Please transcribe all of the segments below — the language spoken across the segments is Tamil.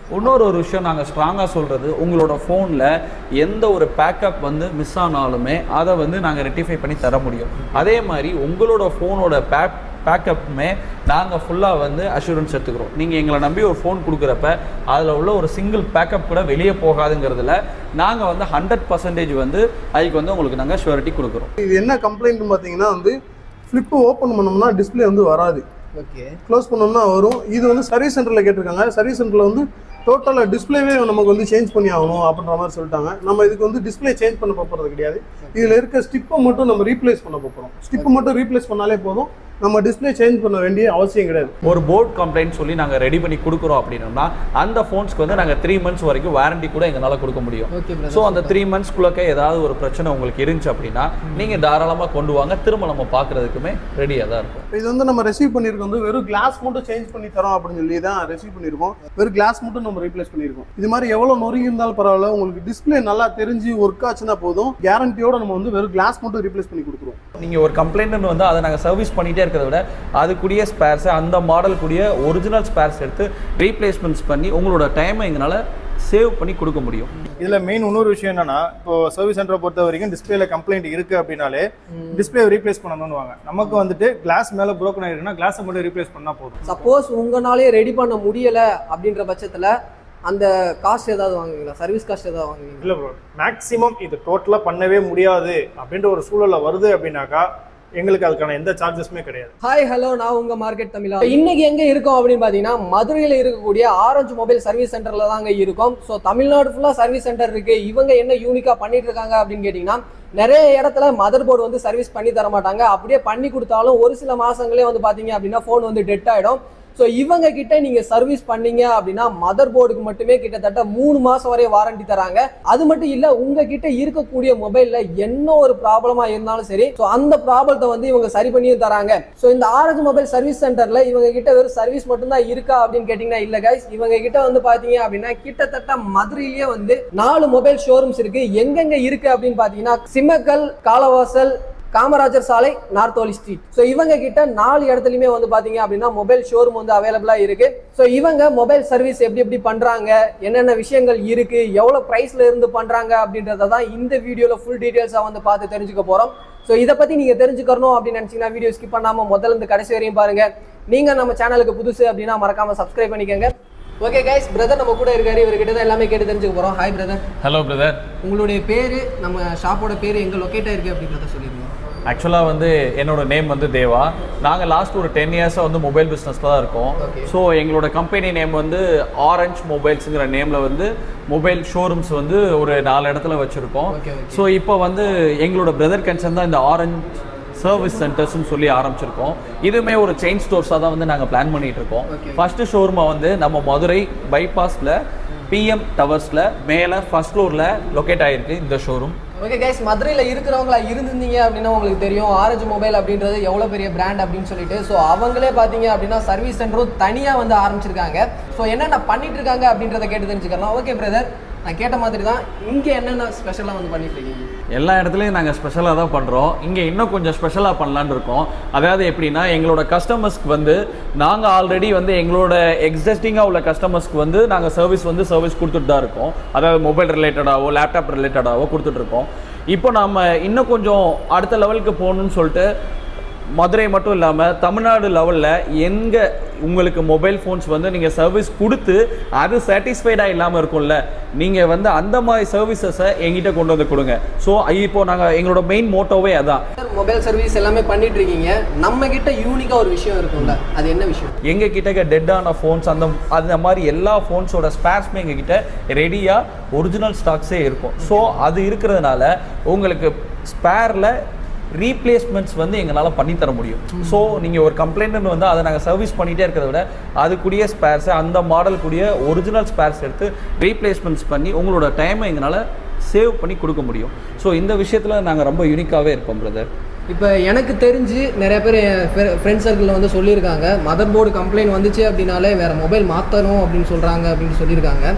இன்னொரு ஒரு விஷயம் நாங்கள் ஸ்ட்ராங்காக சொல்கிறது உங்களோட ஃபோனில் எந்த ஒரு பேக்கப் வந்து மிஸ் ஆனாலுமே அதை வந்து நாங்கள் ரெட்டிஃபை பண்ணி தர முடியும் அதே மாதிரி உங்களோட ஃபோனோட பேக் பேக்கப்புமே நாங்கள் ஃபுல்லாக வந்து அஷூரன்ஸ் எடுத்துக்கிறோம் நீங்கள் எங்களை நம்பி ஒரு ஃபோன் கொடுக்குறப்ப அதில் உள்ள ஒரு சிங்கிள் பேக்கப் கூட வெளியே போகாதுங்கிறதுல நாங்கள் வந்து ஹண்ட்ரட் பர்சன்டேஜ் வந்து அதுக்கு வந்து உங்களுக்கு நாங்கள் ஷூரிட்டி கொடுக்குறோம் இது என்ன கம்ப்ளைண்ட் பார்த்தீங்கன்னா வந்து ஃப்ளிப்பு ஓப்பன் பண்ணோம்னா டிஸ்ப்ளே வந்து வராது ஓகே க்ளோஸ் பண்ணோம்னா வரும் இது வந்து சர்வீஸ் சென்டரில் கேட்டிருக்காங்க சர்வீஸ் சென்டரில் வந்து டோட்டலாக டிஸ்ப்ளேவே நமக்கு வந்து சேஞ்ச் பண்ணி ஆகணும் அப்படின்ற மாதிரி சொல்லிட்டாங்க நம்ம இதுக்கு வந்து டிஸ்ப்ளே சேஞ்ச் பண்ண போகிறது கிடையாது இதில் இருக்க ஸ்டிப்பை மட்டும் நம்ம ரீப்ளேஸ் பண்ண போகிறோம் ஸ்டிப்பை மட்டும் ரீப்ளேஸ் பண்ணாலே போதும் நம்ம டிஸ்ப்ளே சேஞ்ச் பண்ண வேண்டிய அவசியம் கிடையாது ஒரு போர்ட் கம்ப்ளைண்ட் சொல்லி நாங்கள் ரெடி பண்ணி கொடுக்குறோம் அப்படின்னோம்னா அந்த ஃபோன்ஸ்க்கு வந்து நாங்கள் த்ரீ மந்த்ஸ் வரைக்கும் வாரண்டி கூட எங்களால் கொடுக்க முடியும் ஓகே பிரதர் ஸோ அந்த த்ரீ மந்த்ஸ்க்குள்ளக்க ஏதாவது ஒரு பிரச்சனை உங்களுக்கு இருந்துச்சு அப்படின்னா நீங்கள் தாராளமாக கொண்டு வாங்க திரும்ப நம்ம பார்க்குறதுக்குமே ரெடியாக தான் இருக்கும் இது வந்து நம்ம ரெசீவ் பண்ணியிருக்கோம் வந்து வெறும் கிளாஸ் மட்டும் சேஞ்ச் பண்ணி தரோம் அப்படின்னு சொல்லி தான் ரெசீவ் பண்ணியிருக்கோம் வெறும் கிளாஸ் மட்டும் நம்ம ரீப்ளேஸ் பண்ணியிருக்கோம் இது மாதிரி எவ்வளோ நொறுங்கி இருந்தாலும் பரவாயில்ல உங்களுக்கு டிஸ்ப்ளே நல்லா தெரிஞ்சு ஒர்க் ஆச்சுன்னா போதும் கேரண்டியோட நம்ம வந்து வெறும் கிளாஸ் மட்டும் ரீப்ளேஸ் பண்ணி கொடுத்துருவோம் நீங்கள் ஒரு கம்ப்ளைண்ட் வந்து அதை நாங்கள் சர்வீஸ் பண்ணிகிட்டே இருக்கிறத விட அதுக்குரிய ஸ்பேர்ஸை அந்த மாடல் கூடிய ஒரிஜினல் ஸ்பேர்ஸ் எடுத்து ரீப்ளேஸ்மெண்ட்ஸ் பண்ணி உங்களோட டைமை எங்களால் சேவ் பண்ணி கொடுக்க முடியும் இதில் மெயின் இன்னொரு விஷயம் என்னன்னா இப்போ சர்வீஸ் சென்டரை பொறுத்த வரைக்கும் டிஸ்பிளேல கம்ப்ளைண்ட் இருக்கு அப்படின்னாலே டிஸ்பிளே ரீப்ளேஸ் பண்ணணும்னு நமக்கு வந்துட்டு கிளாஸ் மேலே broken ஆயிருக்குன்னா கிளாஸை மட்டும் ரீப்ளேஸ் பண்ணா போதும் சப்போஸ் உங்களாலே ரெடி பண்ண முடியல அப்படின்ற பட்சத்துல அந்த காஸ்ட் ஏதாவது வாங்குவீங்களா சர்வீஸ் காஸ்ட் ஏதாவது வாங்குவீங்களா இல்லை ப்ரோ மேக்ஸிமம் இது டோட்டலாக பண்ணவே முடியாது அப்படின்ற ஒரு சூழல்ல வருது அப்படின்னாக்கா எங்களுக்கு அதுக்கான எந்த சார்ஜஸுமே கிடையாது ஹாய் ஹலோ நான் உங்க மார்க்கெட் தமிழா இன்னைக்கு எங்க இருக்கோம் அப்படின்னு பாத்தீங்கன்னா மதுரையில இருக்கக்கூடிய ஆரஞ்சு மொபைல் சர்வீஸ் சென்டர்ல தாங்க இருக்கோம் ஸோ தமிழ்நாடு ஃபுல்லா சர்வீஸ் சென்டர் இருக்கு இவங்க என்ன யூனிக்கா பண்ணிட்டு இருக்காங்க அப்படின்னு கேட்டீங்கன்னா நிறைய இடத்துல மதர் போர்டு வந்து சர்வீஸ் பண்ணி தர மாட்டாங்க அப்படியே பண்ணி கொடுத்தாலும் ஒரு சில மாசங்களே வந்து பாத்தீங்க அப்படின்னா ஃபோன் வந்து டெட் ஆயிடும் ஸோ இவங்க கிட்ட நீங்க சர்வீஸ் பண்ணீங்க அப்படின்னா மதர் போர்டுக்கு மட்டுமே கிட்டத்தட்ட மூணு மாசம் வரை வாரண்டி தராங்க அது மட்டும் இல்ல உங்ககிட்ட இருக்கக்கூடிய மொபைல்ல என்ன ஒரு ப்ராப்ளமா இருந்தாலும் சரி ஸோ அந்த ப்ராப்ளத்தை வந்து இவங்க சரி பண்ணியும் தராங்க ஸோ இந்த ஆரஞ்சு மொபைல் சர்வீஸ் சென்டர்ல இவங்க கிட்ட வெறும் சர்வீஸ் மட்டும்தான் இருக்கா அப்படின்னு கேட்டீங்கன்னா இல்ல கைஸ் இவங்க கிட்ட வந்து பாத்தீங்க அப்படின்னா கிட்டத்தட்ட மதுரையிலேயே வந்து நாலு மொபைல் ஷோரூம்ஸ் இருக்கு எங்கெங்க இருக்கு அப்படின்னு பாத்தீங்கன்னா சிம்மக்கல் காலவாசல் காமராஜர் சாலை நார்த்தோலி ஸ்ட்ரீட் ஸோ இவங்க கிட்ட நாலு இடத்துலையுமே வந்து பாத்தீங்க அப்படின்னா மொபைல் ஷோரூம் வந்து அவைலபிளா இருக்கு ஸோ இவங்க மொபைல் சர்வீஸ் எப்படி எப்படி பண்றாங்க என்னென்ன விஷயங்கள் இருக்கு எவ்வளவு பிரைஸ்ல இருந்து பண்றாங்க அப்படின்றத தான் இந்த வீடியோல ஃபுல் டீடைல்ஸா வந்து பார்த்து தெரிஞ்சுக்க போறோம் ஸோ இதை பத்தி நீங்க தெரிஞ்சுக்கணும் அப்படின்னு நினைச்சீங்கன்னா வீடியோ ஸ்கிப் பண்ணாம முதல்ல இருந்து கடைசி வரையும் பாருங்க நீங்க நம்ம சேனலுக்கு புதுசு அப்படின்னா மறக்காம சப்ஸ்கிரைப் பண்ணிக்கோங்க ஓகே கைஸ் பிரதர் நம்ம கூட இருக்காரு இவர்கிட்ட தான் எல்லாமே கேட்டு தெரிஞ்சுக்க போறோம் ஹாய் பிரதர் ஹலோ பிரதர் உங்களுடைய பேரு நம்ம ஷாப்போட பேரு எங்க லொக்கேட் ஆயிருக்கு அப்படின்றத சொல்லிருங்க ஆக்சுவலாக வந்து என்னோட நேம் வந்து தேவா நாங்கள் லாஸ்ட் ஒரு டென் இயர்ஸாக வந்து மொபைல் பிஸ்னஸில் தான் இருக்கோம் Okay. ஸோ எங்களோட கம்பெனி நேம் வந்து ஆரஞ்ச் மொபைல்ஸுங்கிற நேமில் வந்து மொபைல் ஷோரூம்ஸ் வந்து ஒரு நாலு இடத்துல வச்சுருக்கோம் Okay, okay. ஸோ இப்போ வந்து எங்களோட பிரதர் கன்சர்ன் தான் இந்த ஆரஞ்ச் சர்வீஸ் சென்டர்ஸ்னு சொல்லி ஆரம்பிச்சிருக்கோம் இதுவுமே ஒரு செயின் ஸ்டோர்ஸாக தான் வந்து நாங்கள் பிளான் பண்ணிட்டு இருக்கோம் Okay. ஃபர்ஸ்ட் ஷோரூமை வந்து நம்ம மதுரை பைபாஸில் பிஎம் டவர்ஸில் மேலே ஃபர்ஸ்ட் ஃப்ளோரில் லொக்கேட் ஆகிருக்கு இந்த ஷோரூம் ஓகே கைஸ் மதுரையில் இருக்கிறவங்களா இருந்திருந்தீங்க அப்படின்னா உங்களுக்கு தெரியும் ஆரஞ்சு மொபைல் அப்படின்றது எவ்வளோ பெரிய பிராண்ட் அப்படின்னு சொல்லிட்டு ஸோ அவங்களே பார்த்தீங்க அப்படின்னா சர்வீஸ் சென்டரும் தனியாக வந்து ஆரம்பிச்சிருக்காங்க ஸோ என்னென்ன பண்ணிட்டு இருக்காங்க அப்படின்றத கேட்டு தெரிஞ்சுக்கலாம் ஓகே பிரதர் நான் கேட்ட மாதிரி தான் இங்கே என்னென்ன ஸ்பெஷலாக வந்து பண்ணிட்டு இருக்கீங்க எல்லா இடத்துலையும் நாங்கள் ஸ்பெஷலாக தான் பண்ணுறோம் இங்கே இன்னும் கொஞ்சம் ஸ்பெஷலாக பண்ணலான்னு இருக்கோம் அதாவது எப்படின்னா எங்களோட கஸ்டமர்ஸ்க்கு வந்து நாங்கள் ஆல்ரெடி வந்து எங்களோட எக்ஸிஸ்டிங்காக உள்ள கஸ்டமர்ஸ்க்கு வந்து நாங்கள் சர்வீஸ் வந்து சர்வீஸ் கொடுத்துட்டு தான் இருக்கோம் அதாவது மொபைல் ரிலேட்டடாவோ லேப்டாப் ரிலேட்டடாவோ கொடுத்துட்ருக்கோம் இப்போ நம்ம இன்னும் கொஞ்சம் அடுத்த லெவலுக்கு போகணும்னு சொல்லிட்டு மதுரை மட்டும் இல்லாமல் தமிழ்நாடு லெவலில் எங்கே உங்களுக்கு மொபைல் ஃபோன்ஸ் வந்து நீங்கள் சர்வீஸ் கொடுத்து அது சாட்டிஸ்ஃபைடாக இல்லாமல் இருக்கும்ல நீங்கள் வந்து அந்த மாதிரி சர்வீசஸை எங்கிட்ட கொண்டு வந்து கொடுங்க ஸோ இப்போ நாங்கள் எங்களோட மெயின் மோட்டோவே அதான் மொபைல் சர்வீஸ் எல்லாமே பண்ணிட்டு இருக்கீங்க நம்ம கிட்ட யூனிக்காக ஒரு விஷயம் இருக்கும்ல அது என்ன விஷயம் எங்கள் கிட்ட டெட்டான ஃபோன்ஸ் அந்த அந்த மாதிரி எல்லா ஃபோன்ஸோட ஸ்பேர்ஸுமே எங்கள் கிட்ட ரெடியாக ஒரிஜினல் ஸ்டாக்ஸே இருக்கும் ஸோ அது இருக்கிறதுனால உங்களுக்கு ஸ்பேரில் ரீப்ளேஸ்மெண்ட்ஸ் வந்து எங்களால் பண்ணி தர முடியும் ஸோ நீங்கள் ஒரு கம்ப்ளைண்ட் வந்து அதை நாங்கள் சர்வீஸ் பண்ணிகிட்டே இருக்கிறத விட அதுக்குரிய ஸ்பேர்ஸை அந்த மாடல் கூடிய ஒரிஜினல் ஸ்பேர்ஸ் எடுத்து ரீப்ளேஸ்மெண்ட்ஸ் பண்ணி உங்களோட டைமை எங்களால் சேவ் பண்ணி கொடுக்க முடியும் ஸோ இந்த விஷயத்தில் நாங்கள் ரொம்ப யூனிக்காகவே இருப்போம் பிரதர் இப்போ எனக்கு தெரிஞ்சு நிறைய பேர் என் ஃப்ரெண்ட் சர்க்கிளில் வந்து சொல்லியிருக்காங்க மதர் போர்டு கம்ப்ளைண்ட் வந்துச்சு அப்படின்னாலே வேறு மொபைல் மாற்றணும் அப்படின்னு சொல்கிறாங்க அப்படின்னு சொல்லியிருக்காங்க இப்போ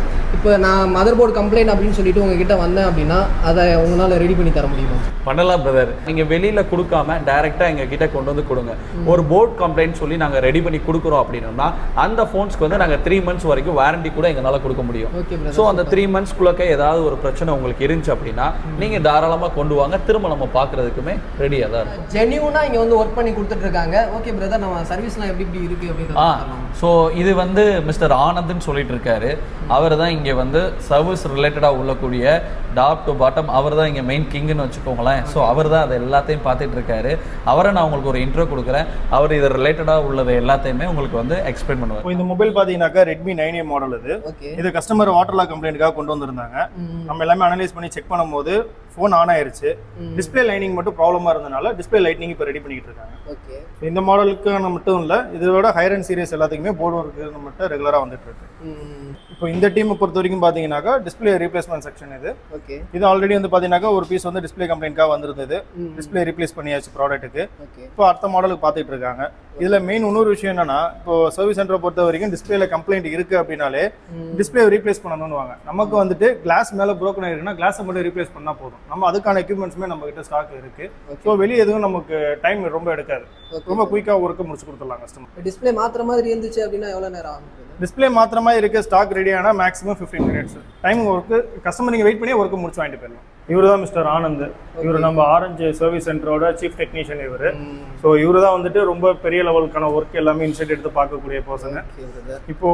இப்போ நான் மதர் போர்டு கம்ப்ளைண்ட் அப்படின்னு சொல்லிட்டு உங்ககிட்ட வந்தேன் அப்படின்னா அதை உங்களால் ரெடி பண்ணி தர முடியுமா பண்ணலாம் பிரதர் நீங்க வெளியில கொடுக்காம டைரக்டா எங்க கிட்ட கொண்டு வந்து கொடுங்க ஒரு போர்ட் கம்ப்ளைண்ட் சொல்லி நாங்க ரெடி பண்ணி கொடுக்குறோம் அப்படின்னா அந்த ஃபோன்ஸ்க்கு வந்து நாங்க த்ரீ மந்த்ஸ் வரைக்கும் வாரண்டி கூட எங்களால கொடுக்க முடியும் ஓகே ஸோ அந்த த்ரீ மந்த்ஸ்க்குள்ளக்க ஏதாவது ஒரு பிரச்சனை உங்களுக்கு இருந்துச்சு அப்படின்னா நீங்க தாராளமா கொண்டு வாங்க திரும்ப நம்ம பார்க்கறதுக்குமே ரெடியாக தான் இருக்கும் ஜென்யூனாக இங்கே வந்து ஒர்க் பண்ணி கொடுத்துட்டு இருக்காங்க ஓகே பிரதர் நம்ம சர்வீஸ்லாம் எப்படி இப்படி இருக்கு ஆ அப்படின்னு ஸோ இது வந்து மிஸ்டர் ஆனந்த்னு சொல்லிட்டு இருக்காரு அவர் தான் இங்கே வந்து சர்வீஸ் ரிலேட்டடாக உள்ளக்கூடிய டாப் டு பாட்டம் அவர் தான் இங்கே மெயின் கிங்குன்னு வச்சுக்கோங்களேன் ஸோ அவர் தான் அதை எல்லாத்தையும் பார்த்துட்டு இருக்காரு அவரை நான் உங்களுக்கு ஒரு இன்ட்ரோ கொடுக்குறேன் அவர் இது ரிலேட்டடாக உள்ளது எல்லாத்தையுமே உங்களுக்கு வந்து எக்ஸ்பிளைன் பண்ணுவார் இப்போ இந்த மொபைல் பார்த்தீங்கன்னாக்கா ரெட்மி நைன் ஏ மாடல் இது ஓகே இது கஸ்டமர் வாட்டர் லாக் கம்ப்ளைண்ட்டுக்காக கொண்டு வந்திருந்தாங்க நம்ம எல்லாமே அனலைஸ் பண்ணி செக் பண்ணும்போது ஃபோன் ஆன் ஆயிருச்சு டிஸ்பிளே லைனிங் மட்டும் ப்ராப்ளமாக இருந்தனால டிஸ்பிளே லைட்னிங் இப்போ ரெடி பண்ணிட்டு இருக்காங்க ஓகே இந்த மாடலுக்கான மட்டும் இல்லை இதோட ஹையர் அண்ட் சீரியஸ் எல்லாத்துக்குமே போர்டு ஒர்க்கு மட்டும் ரெகுலராக வந்துட்டு இருக்கு இப்போ இந்த டீமை பொறுத்த வரைக்கும் பார்த்தீங்கன்னாக்கா டிஸ்பிளே ரீப்ளேஸ்மெண்ட் செக்ஷன் இது ஓகே இது ஆல்ரெடி வந்து பார்த்தீங்கன்னாக்கா ஒரு பீஸ் வந்து டிஸ்பிளே கம்ப்ளைண்ட்காக வந்திருந்தது டிஸ்பிளே ரீப்ளேஸ் பண்ணியாச்சு ப்ராடக்ட்டுக்கு ஓகே இப்போ அடுத்த மாடலுக்கு பார்த்துட்டு இருக்காங்க இதுல மெயின் இன்னொரு விஷயம் என்னன்னா இப்போ சர்வீஸ் சென்டரை பொறுத்த வரைக்கும் டிஸ்பிளேல கம்ப்ளைண்ட் இருக்கு அப்படின்னாலே டிஸ்பிளே ரீப்ளேஸ் பண்ணணும்னுவாங்க நமக்கு வந்துட்டு கிளாஸ் மேல broken ஆயிருக்குன்னா கிளாஸை மட்டும் ரீப்ளேஸ் பண்ணா போதும் நம்ம அதுக்கான எக்யூப்மெண்ட்ஸுமே நம்ம கிட்ட ஸ்டாக் இருக்கு ஸோ வெளியே எதுவும் நமக்கு டைம் ரொம்ப எடுக்காது ரொம்ப குயிக்கா ஒர்க்கை முடிச்சு கொடுத்துடலாம் கஸ்டமர் டிஸ்பிளே மாத்திர மாதிரி இருந்துச்சு அப்படின்னா எவ்வளோ நேரம் ஆகும் brother? டிஸ்பிளே மாத்திரமா இருக்க ஸ்டாக் ரெடி ஆனா maximum fifteen minutes time work customer நீங்க வெயிட் பண்ணி ஒர்க்கு முடிச்சு வாங்கிட்டு போயிடலாம் இவர் தான் மிஸ்டர் ஆனந்த் இவர் நம்ம ஆரஞ்சு சர்வீஸ் சென்டரோட சீஃப் டெக்னீஷியன் இவர் ஸோ இவர் தான் வந்துட்டு ரொம்ப பெரிய லெவலுக்கான ஒர்க் எல்லாமே இன்சைட் எடுத்து பார்க்கக்கூடிய பர்சன் ஓகே பிரதர் இப்போ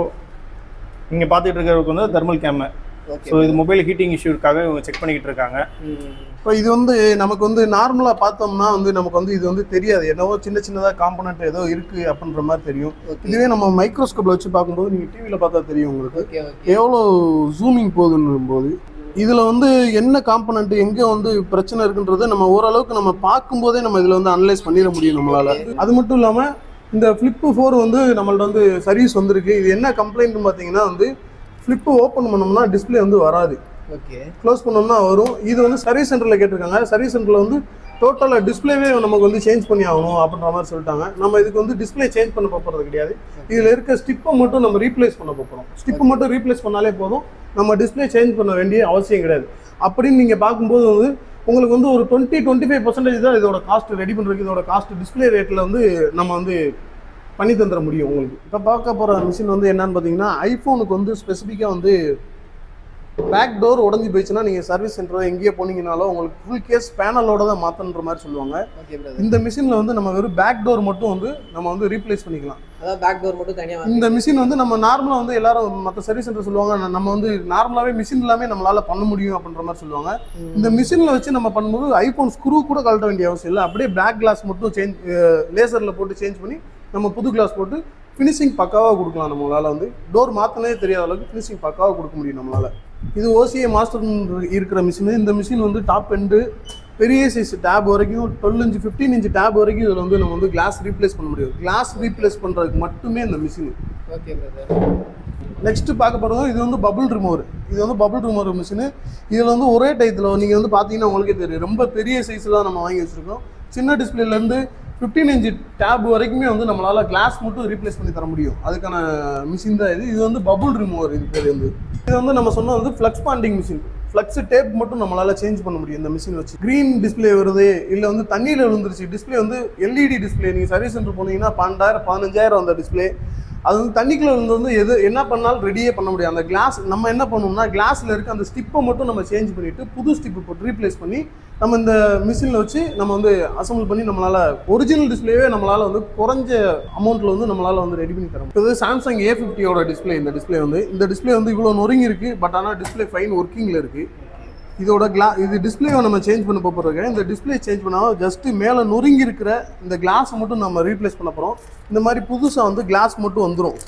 நீங்க பார்த்துட்டு இருக்கிறதுக்கு வந்து தெர்மல் கேம் ஓகே ஸோ இது மொபைல் ஹீட்டிங் இஷ்யூக்காக இவங்க செக் பண்ணிக்கிட்டு இருக்காங்க இப்போ இது வந்து நமக்கு வந்து நார்மலாக பார்த்தோம்னா வந்து நமக்கு வந்து இது வந்து தெரியாது என்னவோ சின்ன சின்னதாக காம்பனண்ட் ஏதோ இருக்கு அப்படின்ற மாதிரி தெரியும் ஓகே இதுவே நம்ம மைக்ரோஸ்கோப்ல வச்சு பார்க்கும்போது நீங்கள் டிவியில் பார்த்தா தெரியும் உங்களுக்கு ஓகே ஓகே எவ்வளோ ஜூமிங் போகுதுன்னு போது இதில் வந்து என்ன காம்பனண்ட் எங்கே வந்து பிரச்சனை இருக்குன்றதை நம்ம ஓரளவுக்கு நம்ம பார்க்கும்போதே நம்ம இதில் வந்து அனலைஸ் பண்ணிட முடியும் நம்மளால அது மட்டும் இல்லாமல் இந்த ஃப்ளிப்பு ஃபோர் வந்து நம்மள்ட்ட வந்து சர்வீஸ் வந்திருக்கு இது என்ன கம்ப்ளைண்ட்னு பார்த்தீங்கன்னா வந்து ஃப்ளிப்பு ஓப்பன் பண்ணோம்னா டிஸ்ப்ளே வந்து வராது ஓகே க்ளோஸ் பண்ணோம்னா வரும் இது வந்து சர்வீஸ் சென்டரில் கேட்டிருக்காங்க சர்வீஸ் சென்டரில் வந்து டோட்டலாக டிஸ்ப்ளேவே நமக்கு வந்து சேஞ்ச் பண்ணி ஆகணும் அப்படின்ற மாதிரி சொல்லிட்டாங்க நம்ம இதுக்கு வந்து டிஸ்ப்ளே சேஞ்ச் பண்ண போகிறது கிடையாது இதில் இருக்க ஸ்டிப்பை மட்டும் நம்ம ரீப்ளேஸ் பண்ண போகிறோம் ஸ்டிப்பை மட்டும் ரீப்ளேஸ் பண்ணாலே போதும் நம்ம டிஸ்ப்ளே சேஞ்ச் பண்ண வேண்டிய அவசியம் கிடையாது அப்படின்னு நீங்கள் பார்க்கும்போது வந்து உங்களுக்கு வந்து ஒரு டுவெண்ட்டி டுவெண்ட்டி ஃபைவ் பர்சன்டேஜ் தான் இதோட காஸ்ட் ரெடி பண்ணுறதுக்கு இதோட காஸ்ட் டிஸ்ப்ளே ரேட்டில் வந்து நம்ம வந்து பண்ணி தந்துட முடியும் உங்களுக்கு இப்போ பார்க்க போகிற மிஷின் வந்து என்னன்னு பார்த்தீங்கன்னா ஐஃபோனுக்கு வந்து ஸ்பெசிஃபிக்காக வந்து பேக் டோர் உடஞ்சி போயிடுச்சுன்னா நீங்கள் சர்வீஸ் சென்டர் எங்கேயே போனீங்கனாலும் உங்களுக்கு ஃபுல் கேஸ் பேனலோட தான் மாற்றன்ற மாதிரி சொல்லுவாங்க ஓகே பிரதர் இந்த மிஷினில் வந்து நம்ம வெறும் பேக் டோர் மட்டும் வந்து நம்ம வந்து ரீப்ளேஸ் பண்ணிக்கலாம் அதாவது பேக் டோர் மட்டும் தனியாக இந்த மிஷின் வந்து நம்ம நார்மலாக வந்து எல்லாரும் மற்ற சர்வீஸ் சென்டர் சொல்லுவாங்க "ந- நம்ம வந்து நார்மலாகவே மிஷின் எல்லாமே நம்மளால பண்ண முடியும் அப்படின்ற மாதிரி சொல்லுவாங்க இந்த மிஷினில் வச்சு நம்ம பண்ணும்போது ஐஃபோன் ஸ்க்ரூ கூட கழட்ட வேண்டிய அவசியம் இல்லை அப்படியே பேக் கிளாஸ் மட்டும் சேஞ்ச் லேசரில் போட்டு சேஞ்ச் பண்ணி நம்ம புது கிளாஸ் போட்டு ஃபினிஷிங் பக்காவாக கொடுக்கலாம் நம்மளால வந்து டோர் மாற்றினே தெரியாத அளவுக்கு ஃபினிஷிங் பக்காவாக கொடுக்க முடியும் நம்மளால இது ஓசிஏ மாஸ்டர் இருக்கிற மிஷின் இந்த மிஷின் வந்து டாப் எண்டு பெரிய சைஸ் டேப் வரைக்கும் twelve inch fifteen inch tab வரைக்கும் இதில் வந்து நம்ம வந்து கிளாஸ் ரீப்ளேஸ் பண்ண முடியும் கிளாஸ் ரீப்ளேஸ் பண்ணுறதுக்கு மட்டுமே இந்த மிஷின் ஓகே பிரதர் நெக்ஸ்ட் பார்க்க போகிறது இது வந்து பபுள் ரிமூவர் இது வந்து பபுள் ரிமூவர் மிஷினு இதில் வந்து ஒரே டயத்தில் நீங்கள் வந்து பார்த்தீங்கன்னா உங்களுக்கே தெரியும் ரொம்ப பெரிய சைஸில் நம்ம வாங்கி வச்சுருக்கோம் சின்ன டிஸ்பிளேலேருந்து ஃபிஃப்டீன் இன்ச் டேப் வரைக்குமே வந்து நம்மளால் கிளாஸ் மட்டும் ரீப்ளேஸ் பண்ணி தர முடியும் அதுக்கான மிஷின் தான் இது இது வந்து பபுள் ரிமூவர் இது பேர் வந்து இது வந்து நம்ம சொன்ன வந்து flux bonding machine flux tab மட்டும் நம்மளால சேஞ்ச் பண்ண முடியும் இந்த மிஷின் வச்சு க்ரீன் டிஸ்ப்ளே வருது இல்லை வந்து தண்ணியில் விழுந்துருச்சு டிஸ்ப்ளே வந்து எல்இடி டிஸ்ப்ளே நீங்கள் சர்வீஸ் சென்டர் போனீங்கன்னா பன்னெண்டாயிரம் பதினஞ்சாயிரம் அந்த டிஸ்ப்ளே அது வந்து தண்ணிக்குள்ள இருந்து வந்து எது என்ன பண்ணாலும் ரெடியே பண்ண முடியாது அந்த கிளாஸ் நம்ம என்ன பண்ணணும்னா கிளாஸில் இருக்க அந்த ஸ்டிப்பை மட்டும் நம்ம சேஞ்ச் பண்ணிட்டு புது ஸ்டிப்பு போட்டு ரீப்ளேஸ் பண்ணி நம்ம இந்த மிஷினில் வச்சு நம்ம வந்து அசம்பிள் பண்ணி நம்மளால ஒரிஜினல் டிஸ்ப்ளேவே நம்மளால வந்து குறைஞ்ச அமௌண்ட்டில் வந்து நம்மளால வந்து ரெடி பண்ணி தர முடியும் இது சாம்சங் ஏ ஃபிஃப்டியோட டிஸ்ப்ளே இந்த டிஸ்ப்ளே வந்து இந்த டிஸ்ப்ளே வந்து இவ்வளோ நொறுங்கி இருக்கு பட் ஆனால் டிஸ்ப்ளே ஃபைன் ஒர்க்கிங்கில் இருக்கு இதோட கிளா இது டிஸ்பிளேவை நம்ம சேஞ்ச் பண்ண போகிறோங்க இந்த டிஸ்பிளே சேஞ்ச் பண்ணால் ஜஸ்ட்டு மேலே நொறுங்கி இருக்கிற இந்த கிளாஸை மட்டும் நம்ம ரீப்ளேஸ் பண்ண போகிறோம் இந்த மாதிரி புதுசாக வந்து கிளாஸ் மட்டும் வந்துடும்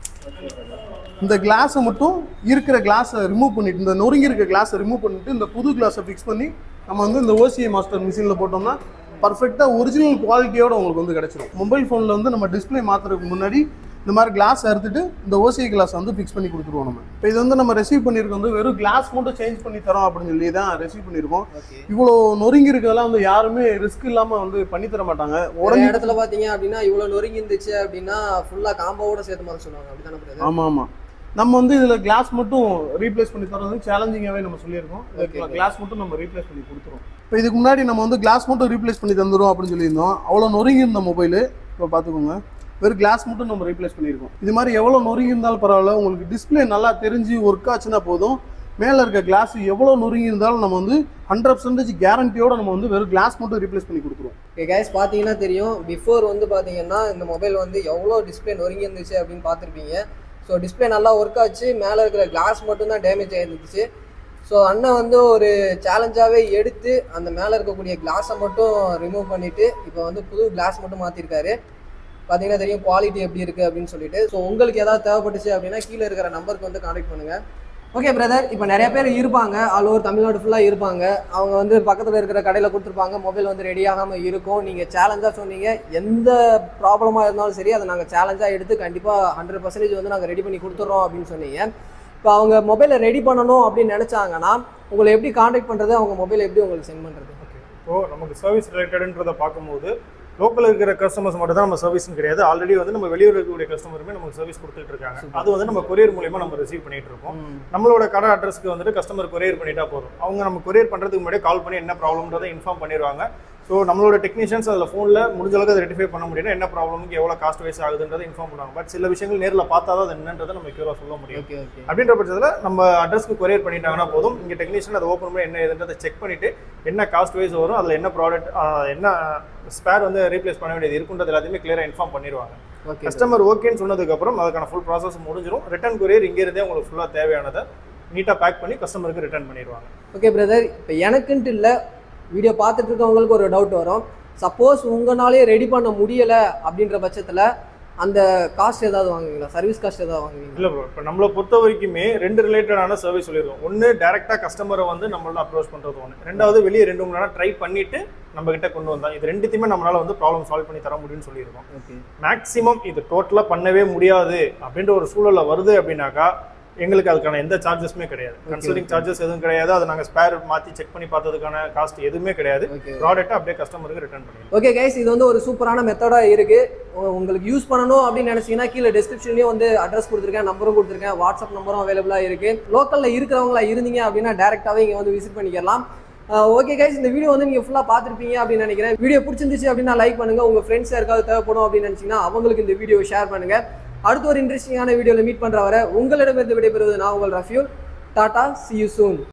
இந்த கிளாஸை மட்டும் இருக்கிற கிளாஸை ரிமூவ் பண்ணிட்டு இந்த நொறுங்கி இருக்க கிளாஸை ரிமூவ் பண்ணிட்டு இந்த புது கிளாஸை ஃபிக்ஸ் பண்ணி நம்ம வந்து இந்த ஓசிஐ மாஸ்டர் மிஷினில் போட்டோம்னா பர்ஃபெக்டாக ஒரிஜினல் குவாலிட்டியோட உங்களுக்கு வந்து கிடைச்சிரும் மொபைல் ஃபோனில் வந்து நம்ம டிஸ்பிளே மாற்றுறதுக்கு முன்னாடி இந்த மாதிரி கிளாஸ் அறுத்துட்டு இந்த ஓசிஐ கிளாஸ் வந்து ஃபிக்ஸ் பண்ணி கொடுத்துருவோம் நம்ம இப்போ இது வந்து நம்ம ரெசீவ் பண்ணியிருக்கோம் வந்து வெறும் கிளாஸ் மட்டும் சேஞ்ச் பண்ணி தரோம் அப்படின்னு சொல்லி தான் ரெசீவ் பண்ணியிருக்கோம் ஓகே இவ்வளோ நொறுங்கி இருக்கிறதெல்லாம் வந்து யாருமே ரிஸ்க் இல்லாமல் வந்து பண்ணி தர மாட்டாங்க ஒரு உடனே இடத்துல பாத்தீங்க அப்படின்னா இவ்வளவு நொறுங்கி இருந்துச்சு அப்படின்னா ஃபுல்லா காம்போவோட சேர்த்து மாதிரி சொல்லுவாங்க அப்படிதானே பிரதர் ஆமாம் ஆமாம் நம்ம வந்து இதுல கிளாஸ் மட்டும் ரீப்ளேஸ் பண்ணி தரது சேலஞ்சிங்காகவே நம்ம சொல்லியிருக்கோம் Okay, okay. கிளாஸ் மட்டும் நம்ம ரீப்ளேஸ் பண்ணி கொடுத்துருவோம் இப்போ இதுக்கு முன்னாடி நம்ம வந்து கிளாஸ் மட்டும் ரீப்ளேஸ் பண்ணி தந்துரும் அப்படின்னு சொல்லியிருந்தோம் அவ்வளோ நொறுங்கி இருந்த மொபைல் இப்போ பார்த்துக்கோங்க வெறும் கிளாஸ் மட்டும் நம்ம ரீப்ளேஸ் பண்ணியிருக்கோம் இது மாதிரி எவ்வளோ நொறுங்கி இருந்தாலும் பரவாயில்ல உங்களுக்கு டிஸ்ப்ளே நல்லா தெரிஞ்சு ஒர்க் ஆச்சுன்னா போதும் மேலே இருக்க கிளாஸ் எவ்வளோ நொறுங்கி இருந்தாலும் நம்ம வந்து ஹண்ட்ரட் பர்சன்டேஜ் கேரண்டியோட நம்ம வந்து வெறும் கிளாஸ் மட்டும் ரீப்ளேஸ் பண்ணி கொடுத்துருவோம் ஓகே கைஸ் பார்த்தீங்கன்னா தெரியும் பிஃபோர் வந்து பார்த்தீங்கன்னா இந்த மொபைல் வந்து எவ்வளோ டிஸ்பிளே நொறுங்கி இருந்துச்சு அப்படின்னு பார்த்துருப்பீங்க ஸோ டிஸ்பிளே நல்லா ஒர்க் ஆச்சு மேலே இருக்கிற கிளாஸ் மட்டும் தான் டேமேஜ் ஆயிருந்துச்சு ஸோ அண்ணன் வந்து ஒரு சேலஞ்சாகவே எடுத்து அந்த மேலே இருக்கக்கூடிய கிளாஸை மட்டும் ரிமூவ் பண்ணிவிட்டு இப்போ வந்து புது கிளாஸ் மட்டும் மாற்றிருக்காரு பார்த்தீங்கன்னா தெரியும் குவாலிட்டி எப்படி இருக்குது அப்படின்னு சொல்லிட்டு ஸோ உங்களுக்கு ஏதாவது தேவைப்பட்டுச்சு அப்படின்னா கீழே இருக்கிற நம்பருக்கு வந்து கான்டாக்ட் பண்ணுங்கள் ஓகே பிரதர் இப்போ நிறைய பேர் இருப்பாங்க ஆல் ஓவர் தமிழ்நாடு ஃபுல்லாக இருப்பாங்க அவங்க வந்து பக்கத்தில் இருக்கிற கடையில் கொடுத்துருப்பாங்க மொபைல் வந்து ரெடி ஆகாமல் இருக்கும் நீங்கள் சேலஞ்சாக சொன்னீங்க எந்த ப்ராப்ளமாக இருந்தாலும் சரி அதை நாங்கள் சேலஞ்சாக எடுத்து கண்டிப்பாக ஹண்ட்ரட் பர்சன்டேஜ் வந்து நாங்கள் ரெடி பண்ணி கொடுத்துட்றோம் அப்படின்னு சொன்னீங்க இப்போ அவங்க மொபைலை ரெடி பண்ணணும் அப்படின்னு நினச்சாங்கன்னா உங்களை எப்படி காண்டாக்ட் பண்ணுறது அவங்க மொபைல் எப்படி உங்களுக்கு சென்ட் பண்ணுறது இப்போ நமக்கு சர்வீஸ் ரிலேட்டட்ன்றதை பார்க்கும்போது லோக்கல் இருக்கிற கஸ்டமர்ஸ் மட்டும் தான் நம்ம சர்வீஸ்னு கிடையாது ஆல்ரெடி வந்து நம்ம வெளியூர் இருக்கக்கூடிய கஸ்டமருமே நமக்கு சர்வீஸ் கொடுத்துட்டு இருக்காங்க அது வந்து நம்ம கொரியர் மூலியமா நம்ம ரிசீவ் பண்ணிட்டு இருக்கோம் நம்மளோட கடை அட்ரஸ்க்கு வந்துட்டு கஸ்டமர் கொரியர் பண்ணிட்டா போதும் அவங்க நம்ம கொரியர் பண்றதுக்கு முன்னாடி கால் பண்ணி என்ன ப்ராப்ளம்ன்றதை இன்ஃபார்ம் பண்ணிடுவாங்க ஸோ நம்மளோட டெக்னீஷியன்ஸ் அதில் ஃபோனில் முடிஞ்ச அளவுக்கு அதை ரெட்டிஃபை பண்ண முடியும்னா என்ன ப்ராப்ளமுக்கு எவ்வளோ காஸ்ட் வைஸ் ஆகுதுன்றதை இன்ஃபார்ம் பண்ணுவாங்க பட் சில விஷயங்கள் நேரில் பார்த்தா தான் அது என்னன்றதை நம்ம கியூராக சொல்ல முடியும் ஓகே ஓகே அப்படின்ற பட்சத்தில் நம்ம அட்ரஸ்க்கு கொரியர் பண்ணிட்டாங்கன்னா போதும் இங்கே டெக்னீஷியன் அதை ஓப்பன் பண்ணி என்ன ஏதுன்றதை செக் பண்ணிட்டு என்ன காஸ்ட் வைஸ் வரும் அதில் என்ன ப்ராடக்ட் என்ன ஸ்பேர் வந்து ரீப்ளேஸ் பண்ண வேண்டியது இருக்குன்றது எல்லாத்தையுமே கிளியராக இன்ஃபார்ம் பண்ணிடுவாங்க ஓகே கஸ்டமர் ஓகேன்னு சொன்னதுக்கப்புறம் அதுக்கான ஃபுல் ப்ராசஸ் முடிஞ்சிடும் ரிட்டர்ன் கொரியர் இங்கேருந்தே உங்களுக்கு ஃபுல்லாக தேவையானதை நீட்டாக பேக் பண்ணி கஸ்டமருக்கு ரிட்டர்ன் பண்ணிடுவாங்க ஓகே பிரதர் இப்போ எனக்குன்ட்டு இல்லை வீடியோ பார்த்துட்டு இருக்கவங்களுக்கு ஒரு டவுட் வரும் சப்போஸ் உங்களாலே ரெடி பண்ண முடியலை அப்படின்ற பட்சத்தில் அந்த காஸ்ட் ஏதாவது வாங்குவீங்களா சர்வீஸ் காஸ்ட் ஏதாவது வாங்குவீங்களா இல்லை ப்ரோ இப்போ நம்மளை பொறுத்த வரைக்குமே ரெண்டு ரிலேட்டடான சர்வீஸ் சொல்லியிருக்கோம் ஒன்று டேரெக்டாக கஸ்டமரை வந்து நம்மள அப்ரோச் பண்ணுறது ஒன்று ரெண்டாவது வெளியே ரெண்டு மூணு நேரம் ட்ரை பண்ணிட்டு நம்ம கிட்ட கொண்டு வந்தோம் இது ரெண்டுத்தையுமே நம்மளால வந்து ப்ராப்ளம் சால்வ் பண்ணி தர முடியும்னு சொல்லியிருக்கோம் ஓகே மேக்ஸிமம் இது டோட்டலாக பண்ணவே முடியாது அப்படின்ற ஒரு சூழல்ல வருது அப்படின்னாக்கா எங்களுக்கு அதுக்கான எந்த சார்ஜஸுமே கிடையாது கன்சல்டிங் சார்ஜஸ் எதுவும் கிடையாது அதை நாங்கள் ஸ்பேர் மாற்றி செக் பண்ணி பார்த்ததுக்கான காஸ்ட் எதுவுமே கிடையாது ஓகே ப்ராடக்ட்டை அப்படியே கஸ்டமருக்கு ரிட்டர்ன் பண்ணிடுவோம் ஓகே கைஸ் இது வந்து ஒரு சூப்பரான மெத்தடாக இருக்கு உ- உங்களுக்கு யூஸ் பண்ணணும் அப்படின்னு நினைச்சீங்கன்னா கீழே டிஸ்கிரிப்ஷன்லயும் வந்து அட்ரஸ் கொடுத்துருக்கேன் நம்பரும் கொடுத்துருக்கேன் வாட்ஸ்அப் நம்பரும் அவைலபிளாக இருக்கு லோக்கல்ல இருக்கிறவங்களா இருந்தீங்க அப்படின்னா டேரெக்டாகவே இங்கே வந்து விசிட் பண்ணிக்கலாம் ஓகே கைஸ் இந்த வீடியோ வந்து நீங்கள் ஃபுல்லாக பார்த்துருப்பீங்க அப்படின்னு நினைக்கிறேன் வீடியோ பிடிச்சிருந்துச்சு அப்படின்னா லைக் பண்ணுங்க உங்க ஃப்ரெண்ட்ஸ் யாருக்காவது தேவைப்படும் அப்படின்னு நினைச்சீங்கன்னா அவங்களுக்கு இந்த வீடியோ ஷேர் பண்ணுங்க அடுத்த ஒரு இன்ட்ரெஸ்டிங்கான வீடியோவில் மீட் பண்ற வரை உங்களிடமிருந்து விடைபெறுவது நான் உங்கள் ரஃபியூல் டாடா see you soon